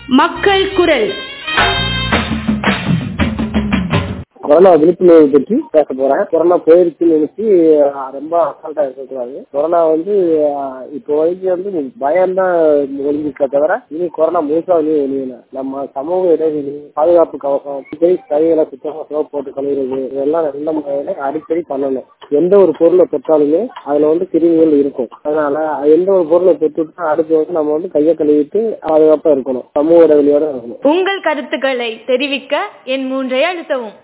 மக்கள் குரல் கொரோனா விழிப்புணர்வு பற்றி பேச போறேன் கொரோனா போயிருச்சுன்னு நினைச்சு அஹ், ரொம்ப அசால்ட்டா இருக்கக்கூடாது கொரோனா வந்து அஹ், இப்போ வரைக்கும் வந்து பயம் தான் ஒழிஞ்சிருக்க தவிர இனி கொரோனா முழுசா வந்து வெளியில நம்ம சமூக இடைவெளி பாதுகாப்பு கவசம் அடிக்கடி கைகளை சுத்தமா சோப் போட்டு கழுவுறது இதெல்லாம் நல்ல முறையில அடிக்கடி பண்ணணும் எந்த ஒரு பொருளை பெற்றாலுமே அதுல வந்து கிருமிகள் இருக்கும் அதனால எந்த ஒரு பொருளை பெற்றுட்டா அடுத்து வந்து நம்ம வந்து கையை கழுவிட்டு பாதுகாப்பா இருக்கணும் சமூக இடைவெளியோட இருக்கணும் உங்கள் கருத்துக்களை தெரிவிக்க என் மூன்றை அழுத்தவும்